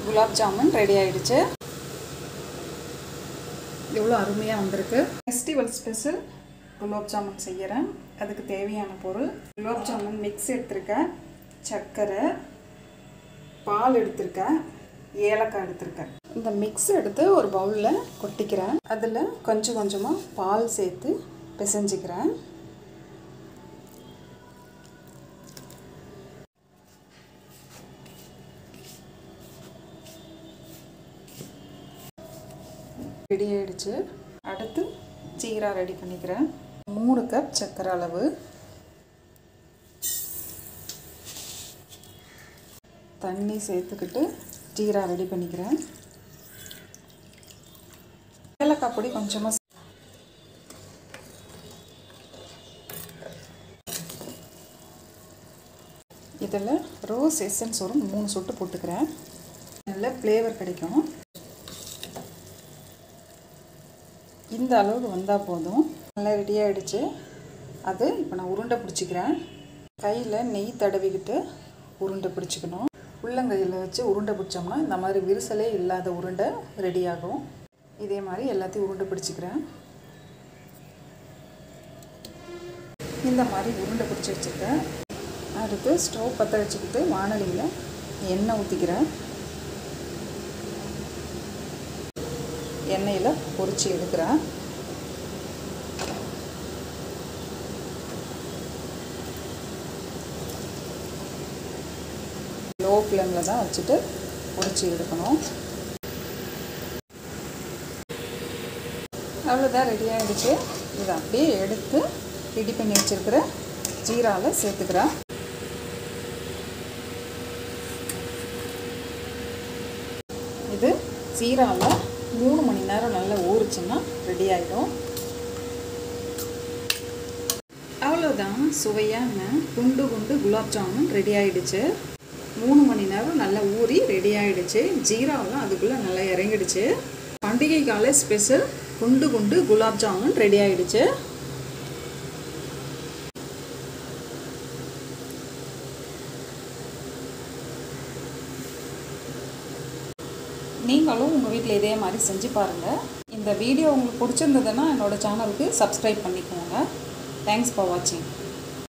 gulab jamun ready ஆயிடுச்சு எவ்வளோ அருமையாக வந்திருக்கு ஃபெஸ்டிவல் ஸ்பெஷல் குலாப் ஜாமுன் செய்கிறேன் அதுக்கு தேவையான பொருள் குலாப் ஜாமுன் மிக்ஸ் எடுத்திருக்கேன் சர்க்கரை பால் எடுத்திருக்கேன் ஏலக்காய் எடுத்திருக்கேன் இந்த மிக்ஸ் எடுத்து ஒரு பவுலில் கொட்டிக்கிறேன் அதில் கொஞ்சம் கொஞ்சமாக பால் சேர்த்து பிசைஞ்சிக்கிறேன் ரெடி ஆயிடுச்சு அடுத்து ஜீரா ரெடி பண்ணிக்கிறேன் மூணு கப் சர்க்கரை அளவு தண்ணி சேர்த்துக்கிட்டு ஜீரா ரெடி பண்ணிக்கிறேன் ஏலக்காய் பொடி கொஞ்சமாக இதில் ரோஸ் எசன்ஸ் ஒரு மூணு சொட்டு போட்டுக்கிறேன் நல்ல ஃப்ளேவர் கிடைக்கும் இந்த அளவுக்கு வந்தால் போதும் நல்லா ரெடி ஆகிடுச்சு அது இப்போ நான் உருண்டை பிடிச்சிக்கிறேன் கையில் நெய் தடவிக்கிட்டு உருண்டை பிடிச்சிக்கணும் உள்ளங்கையில் வச்சு உருண்டை பிடிச்சோம்னா இந்த மாதிரி விரிசலே இல்லாத உருண்டை ரெடி ஆகும் இதே மாதிரி எல்லாத்தையும் உருண்டை பிடிச்சிக்கிறேன் இந்த மாதிரி உருண்டை பிடிச்சி வச்சுருக்கேன் அடுத்து ஸ்டவ் பற்ற வச்சுக்கிட்டு வானலியில் எண்ணெய் ஊற்றிக்கிறேன் எண்ணெயில் பொரிச்சு எடுக்கிறேன் லோ ஃப்ளேமில் தான் வச்சுட்டு பொரிச்சு எடுக்கணும் அவ்வளோதான் ரெடி ஆகிடுச்சு இதை அப்படியே எடுத்து ரெடி பண்ணி வச்சுருக்கிற ஜீராவில் சேர்த்துக்கிறேன் இது ஜீராவில் மூணு மணி நேரம் நல்லா ஊறுச்சுன்னா ரெடி ஆகிடும் அவ்வளோதான் சுவையான குண்டு குண்டு குலாப் ஜாமுன் ரெடி ஆகிடுச்சு மூணு மணி நேரம் நல்லா ஊறி ரெடி ஆகிடுச்சு ஜீராவெலாம் அதுக்குள்ளே நல்லா இறங்கிடுச்சு பண்டிகை கால ஸ்பெஷல் குண்டு குண்டு குலாப் ஜாமுன் ரெடி ஆகிடுச்சு நீங்களும் உங்கள் வீட்டில் இதே மாதிரி செஞ்சு பாருங்கள் இந்த வீடியோ உங்களுக்கு பிடிச்சிருந்ததுன்னா என்னோடய சேனலுக்கு சப்ஸ்கிரைப் பண்ணிக்கோங்க தேங்க்ஸ் ஃபார் வாட்சிங்